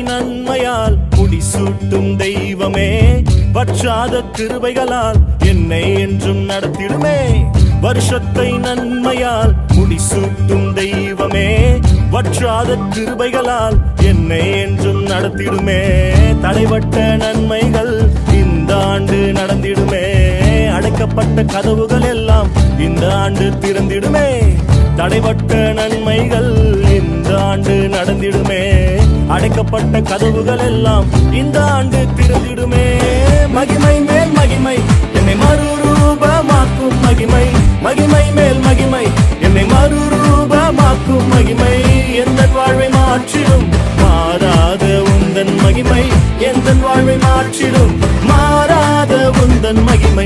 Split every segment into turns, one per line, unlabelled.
நன்மையால் முடிசூட்டும் தெய்வமே வற்றாத கிருபைகளால் என்னை என்றும் நடத்திடுமே வருஷத்தை நன்மையால் முடிசூட்டும் தெய்வமே வற்றாத கிருபைகளால் என்னை என்றும் நடத்திடுமே தடைபட்ட நன்மைகள் இந்த ஆண்டு நடந்திடுமே அடைக்கப்பட்ட கதவுகள் எல்லாம் இந்த ஆண்டு திறந்திடுமே தடைபட்ட நன்மைகள் இந்த ஆண்டு நடந்திடுமே அடைக்கப்பட்ட கதவுகள் எல்லாம் இந்த ஆண்டு திறந்திடுமே மகிமை மேல் மகிமை என்னை மறுரூபமாக்கும் மகிமை மகிமை மேல் மகிமை என்னை மறுரூபமாக்கும் மகிமை எந்த வாழ்வை மாற்றிடும் மாறாத உந்தன் மகிமை எந்த வாழ்வை மாற்றிடும் மாறாத உந்தன் மகிமை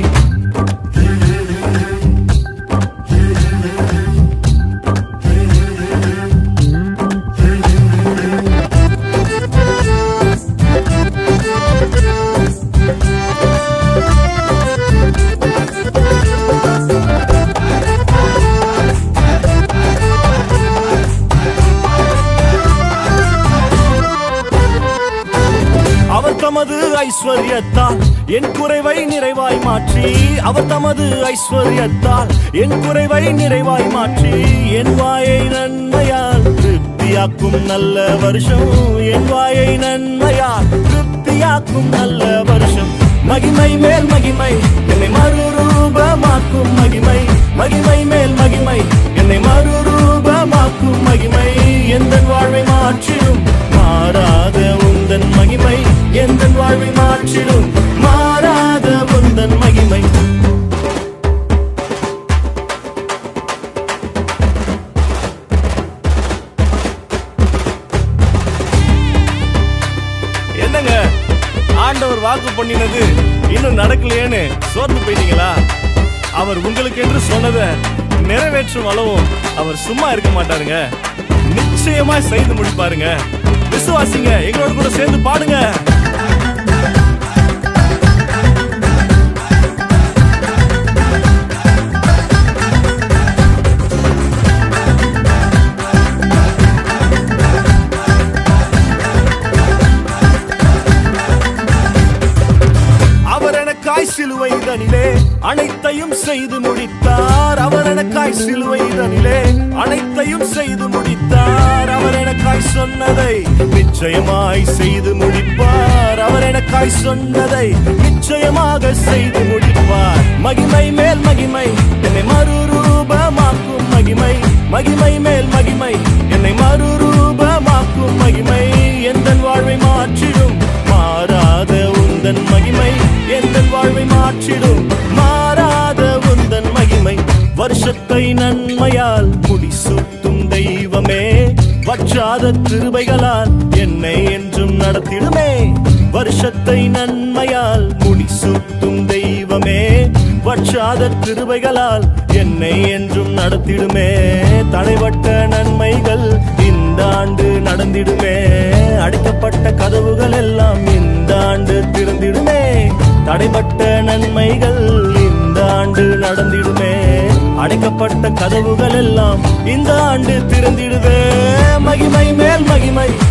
அவர் தமது ஐஸ்வர்யத்தால் என் குறைவை நிறைவாய் மாற்றி அவர் தமது ஐஸ்வர்யத்தால் என் குறைவை நிறைவாய் மாற்றி என் வாயை நன்மையால் திருப்தியாக்கும் நல்ல வருஷம் என் வாயை நன்மையால் திருப்தியாக்கும் நல்ல வருஷம் மகிமை மேல் மகிமை என்னை மறுரூபமாக்கும் மகிமை மகிமை மேல் மகிமை என்னை மறுரூபமாக்கும் மகிமை எந்த வாழ்வை மாற்றிடும் மாறாத உந்தன் மகிமை எந்த வாழ்வை மாற்றிடும் மாறாத உந்தன் மகிமை என்னங்க ஆண்டவர் வாக்கு பண்ணினது இன்னும் நடக்கலையேன்னு சோர்ந்து போயிட்டீங்களா அவர் உங்களுக்கு என்று சொன்னதை நிறைவேற்றும் அளவும் அவர் சும்மா இருக்க மாட்டாருங்க நிச்சயமா செய்து முடிப்பாருங்க விசுவாசிங்க எங்களோட கூட சேர்ந்து பாடுங்க அவர் எனக்காய் சிலுவை தனிலே அனைத்தையும் செய்து முடித்தார் அவர் எனக்காய் சிலுவை தனிலே அனைத்தையும் செய்து முடித்தார் அவர் எனக்காய் சொன்னதை நிச்சயமாய் செய்து முடிப்பார் அவர் எனக்காய் சொன்னதை நிச்சயமாக செய்து முடிப்பார் மகிமை மேல் மகிமை என்னை மறுரூபமாக்கும் மகிமை மகிமை மேல் மகிமை என்னை மறுரூபமாக்கும் மகிமை எந்த வாழ்வை மாற்றிடும் மாறாத உந்தன் மகிமை எந்த வாழ்வை மாற்றிடும் மாறாத உந்தன் மகிமை வருஷத்தை நன்மையால் முடிசூட்டும் தெய்வமே வற்றாத கிருபைகளால் என்னை என்றும் நடத்திடுமே வருஷத்தை நன்மையால் முடிசூட்டும் தெய்வமே வற்றாத கிருபைகளால் என்னை என்றும் நடத்திடுமே தடைபட்ட நன்மைகள் இந்த ஆண்டு நடந்திடுமே அடைக்கப்பட்ட கதவுகள் எல்லாம் இந்த ஆண்டு திறந்திடுமே தடைபட்ட நன்மைகள் இந்த ஆண்டு நடந்திடுமே அடைக்கப்பட்ட கதவுகள் எல்லாம் இந்த ஆண்டு திறந்திடுவே மகிமை மேல் மகிமை